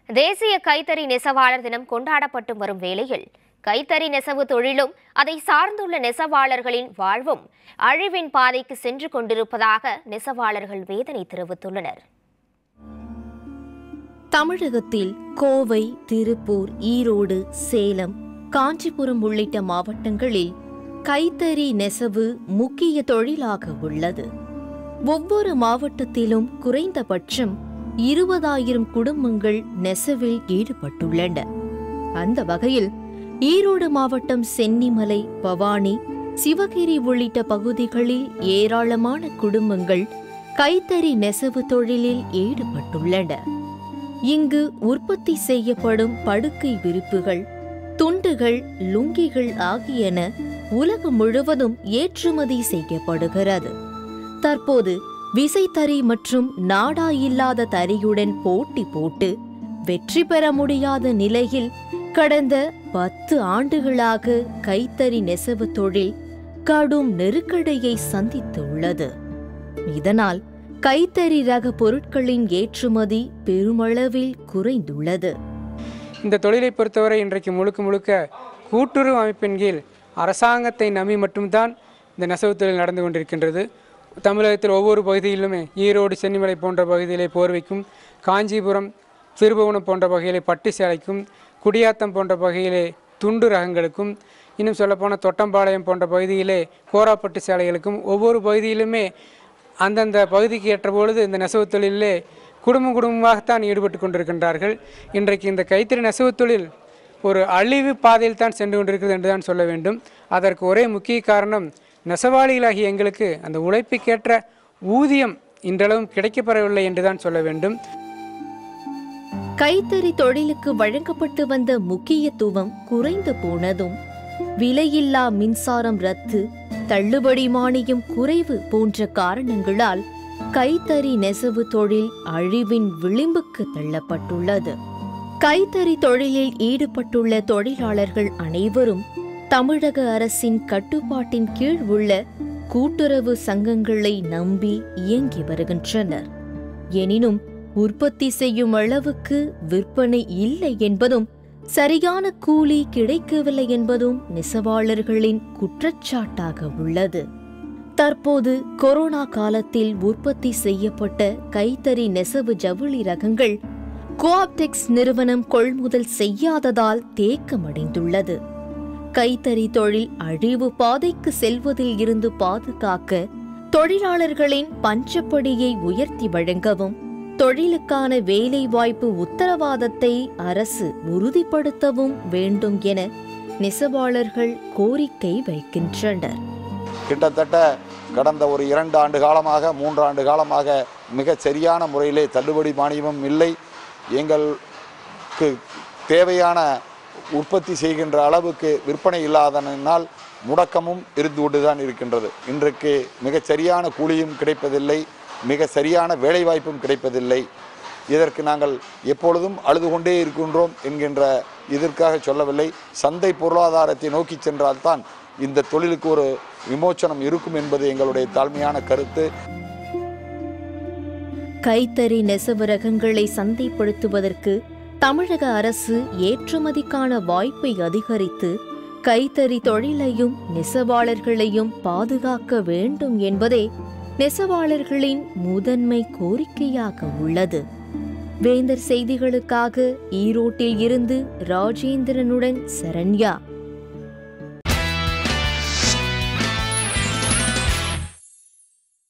தேசிய கைத்தறி நெசவாளர் தினம் கொண்டாடப்பட்டு வரும் வேளையில் கைத்தறி நெசவு தொழிலும் அதை சார்ந்துள்ள நெசவாளர்களின் வாழ்வும் அழிவின் பாதைக்கு சென்று கொண்டிருப்பதாக நெசவாளர்கள் வேதனை தெரிவித்துள்ளனர் தமிழகத்தில் கோவை திருப்பூர் ஈரோடு சேலம் காஞ்சிபுரம் உள்ளிட்ட மாவட்டங்களில் கைத்தறி நெசவு முக்கிய தொழிலாக உள்ளது ஒவ்வொரு மாவட்டத்திலும் குறைந்தபட்சம் இருபதாயிரம் குடும்பங்கள் நெசவில் ஈடுபட்டுள்ளன அந்த வகையில் ஈரோடு மாவட்டம் சென்னிமலை பவானி சிவகிரி உள்ளிட்ட பகுதிகளில் ஏராளமான குடும்பங்கள் கைத்தறி நெசவு தொழிலில் ஈடுபட்டுள்ளன இங்கு உற்பத்தி செய்யப்படும் படுக்கை விரிப்புகள் துண்டுகள் லுங்கிகள் ஆகியன உலகம் முழுவதும் ஏற்றுமதி செய்யப்படுகிறது தற்போது விசைத்தறி மற்றும் நாடா இல்லாத தறியுடன் போட்டி போட்டு வெற்றி பெற முடியாத நிலையில் கடந்த பத்து ஆண்டுகளாக கைத்தறி நெசவு தொழில் கடும் நெருக்கடியை சந்தித்துள்ளது இதனால் கைத்தறி ரக பொருட்களின் ஏற்றுமதி பெருமளவில் குறைந்துள்ளது இந்த தொழிலை பொறுத்தவரை இன்றைக்கு முழுக்க முழுக்க கூட்டுறவு அமைப்பின் கீழ் அரசாங்கத்தை நம்பி மட்டும்தான் இந்த நெசவு தொழில் நடந்து கொண்டிருக்கின்றது தமிழகத்தில் ஒவ்வொரு பகுதியிலுமே ஈரோடு சென்னிமலை போன்ற பகுதியிலே போர்வைக்கும் காஞ்சிபுரம் திருபுவனம் போன்ற வகையிலே பட்டு சேலைக்கும் குடியாத்தம் போன்ற வகையிலே துண்டு ரகங்களுக்கும் இன்னும் சொல்லப்போனால் தொட்டம்பாளையம் போன்ற பகுதியிலே கோராப்பட்டு சேலைகளுக்கும் ஒவ்வொரு பகுதியிலுமே அந்தந்த பகுதிக்கு ஏற்ற பொழுது இந்த நெசவு தொழிலிலே குடும்பம் குடும்பமாகத்தான் ஈடுபட்டு கொண்டிருக்கின்றார்கள் இன்றைக்கு இந்த கைத்தறி நெசவு தொழில் ஒரு அழிவு பாதையில் தான் சென்று கொண்டிருக்கிறது என்று தான் சொல்ல வேண்டும் அதற்கு ஒரே முக்கிய காரணம் நெசவாளிகளாகிய எங்களுக்கு அந்த உழைப்புக்கேற்ற ஊதியம் இன்றளவும் கிடைக்கப்பெறவில்லை என்று தான் சொல்ல வேண்டும் கைத்தறி தொழிலுக்கு வழங்கப்பட்டு வந்த முக்கியத்துவம் குறைந்து போனதும் விலையில்லா மின்சாரம் ரத்து தள்ளுபடி மானியம் குறைவு போன்ற காரணங்களால் கைத்தறி நெசவு தொழில் அழிவின் விளிம்புக்கு தள்ளப்பட்டுள்ளது கைத்தறி தொழிலில் ஈடுபட்டுள்ள தொழிலாளர்கள் அனைவரும் தமிழக அரசின் கட்டுப்பாட்டின் கீழ் உள்ள கூட்டுறவு சங்கங்களை நம்பி இயங்கி வருகின்றனர் எனினும் உற்பத்தி செய்யும் அளவுக்கு விற்பனை இல்லை என்பதும் சரியான கூலி கிடைக்கவில்லை என்பதும் நெசவாளர்களின் குற்றச்சாட்டாக உள்ளது தற்போது கொரோனா காலத்தில் உற்பத்தி செய்யப்பட்ட கைத்தறி நெசவு ஜவுளி ரகங்கள் கோஆப்டெக்ஸ் நிறுவனம் கொள்முதல் செய்யாததால் தேக்கமடைந்துள்ளது கைத்தறி தொழில் அழிவு பாதைக்கு செல்வதில் இருந்து பாதுகாக்க தொழிலாளர்களின் பஞ்சப்படியை உயர்த்தி வழங்கவும் தொழிலுக்கான வேலைவாய்ப்பு உத்தரவாதத்தை அரசு உறுதிப்படுத்தவும் வேண்டும் என நெசவாளர்கள் கோரிக்கை வைக்கின்றனர் கிட்டத்தட்ட கடந்த ஒரு இரண்டு ஆண்டு காலமாக மூன்று ஆண்டு காலமாக மிக சரியான முறையிலே தள்ளுபடி மானியமும் இல்லை எங்களுக்கு தேவையான உற்பத்தி செய்கின்ற அளவுக்கு விற்பனை இல்லாதனால் முடக்கமும் இருந்து கொண்டுதான் இருக்கின்றது இன்றைக்கு மிகச் சரியான கூலியும் கிடைப்பதில்லை மிக சரியான வேலைவாய்ப்பும் கிடைப்பதில்லை இதற்கு நாங்கள் எப்பொழுதும் அழுது கொண்டே இருக்கின்றோம் என்கின்ற இதற்காக சொல்லவில்லை சந்தை பொருளாதாரத்தை நோக்கி சென்றால்தான் இந்த தொழிலுக்கு ஒரு விமோச்சனம் இருக்கும் என்பது எங்களுடைய தாழ்மையான கருத்து கைத்தறி நெசவு ரகங்களை சந்தைப்படுத்துவதற்கு தமிழக அரசு ஏற்றுமதிக்கான வாய்ப்பை அதிகரித்து கைத்தறி தொழிலையும் நெசவாளர்களையும் பாதுகாக்க வேண்டும் என்பதே நெசவாளர்களின் முதன்மை கோரிக்கையாக உள்ளது வேந்தர் செய்திகளுக்காக ஈரோட்டில் இருந்து ராஜேந்திரனுடன் சரண்யா